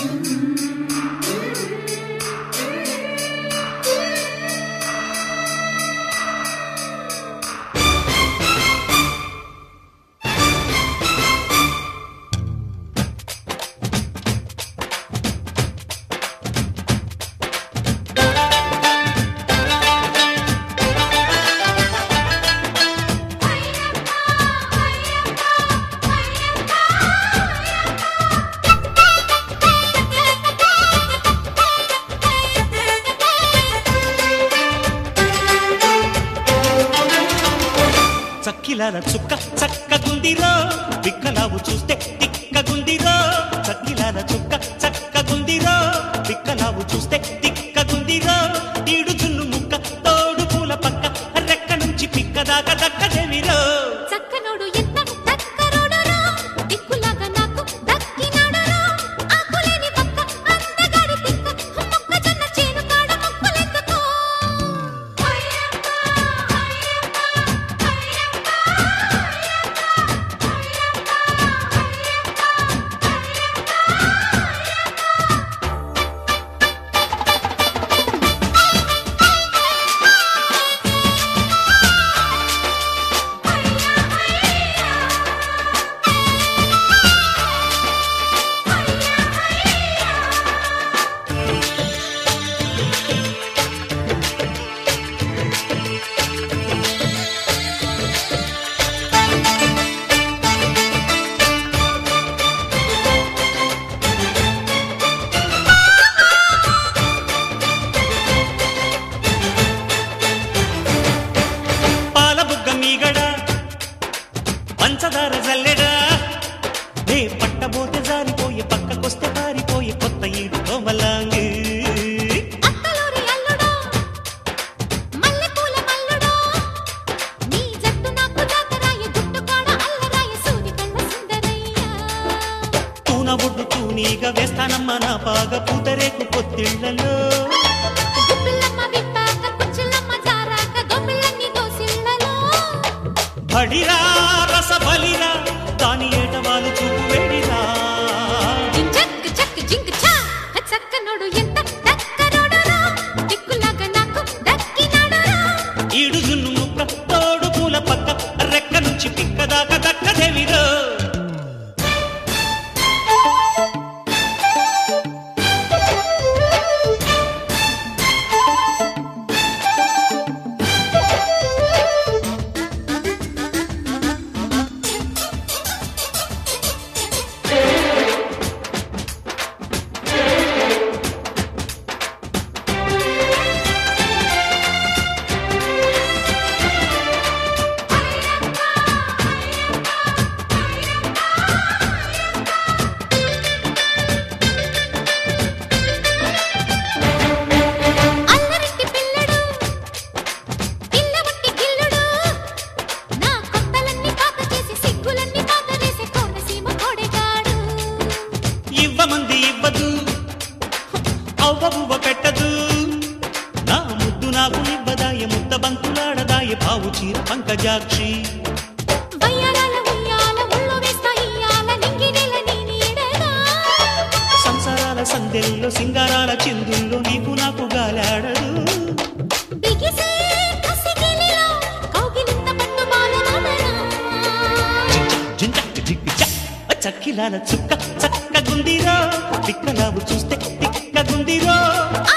చక్కిలాల చుక్క చక్కగుందిరో బిక్కలావు చూస్తే తిక్కగుందిరో చక్కిలాల చుక్క చక్కగుందిరో బిక్కలావు చూస్తే తిక్కగుందిరో ఈడు జున్ను ముక్క తోడు పూల పక్క రెక్క నుంచి పిక్క దాకా దక్కదేవిరో చక్కనోడు ఎంత చక్కరోడురా దిక్కులాగా నాకు దక్కినాడురా ఆకులేని పక్క అందగాడి తిక్క మొక్కజొన్న చేను కాడ మొక్కలెత్తుకో పాల బుగ్గ మీగడ పంచదార జల్లెడా నే పట్టబోతే జారిపోయి పక్కకొస్తే పారిపోయి కొత్త ఈడు కోమలాంగి అత్తలూరి అల్లుడో మల్లెపూల మల్లుడో నీ జట్టు నాకు జాతరాయ గుట్టు కాడ అల్లరాయ సూది కళ్ళ సుందరయ్య తూన ఒడ్డు తూనీగా వేస్తానమ్మ నా పాగ పూతరేకు పొత్తిళ్లలో గుప్పిల్లమ్మ విప్పాక కుచ్చులమ్మ జారాక గొప్పిళ్ళన్ని దోసిళ్ళలో బడిరా రస బలిరా దాని ఏటవాలు చూపు వేడిరా జింజక్ జక్ జింక్ చా చక్కనోడు ఎంత దక్కరోడురా దిక్కులాగా నాకు దక్కినాడురా ఈడు జున్ను ముక్క తోడు పూల పక్క రెక్క నుంచి పిక్క దాకా దక్కదేవిరో అల్లరింటి పిల్లడు పిల్లవట్టి గిల్లుడు నా కొత్తలన్నీ పాత చేసి సిగ్గులన్నీ పాత వేసే కోనసీమ కోడెగాడు ఇవ్వమంది ఇవ్వదు అవ్వబువ్వ పెట్టదు నా ముద్దు నాకు ఇవ్వదాయ ముద్ద బంతులాడదాయ పావు చీర పంకజాక్షి వయ్యారాల ఉయ్యాల ఉల్లో వేస్తా ఇయ్యాల నింగినెల నీ నీడగా సంసారాల సందెల్లో సింగారాల చిందుల్లో నీకు నాకు గాలాడదు బిగిసే కసిగిలిలో కౌగిలింత పట్టు బాలమదనా జింజక్ జిగ్ జ. చక్కిలాల చుక్క చక్కగుందిరో పిక్కలావు చూస్తే తిక్కగుందిరో ఆ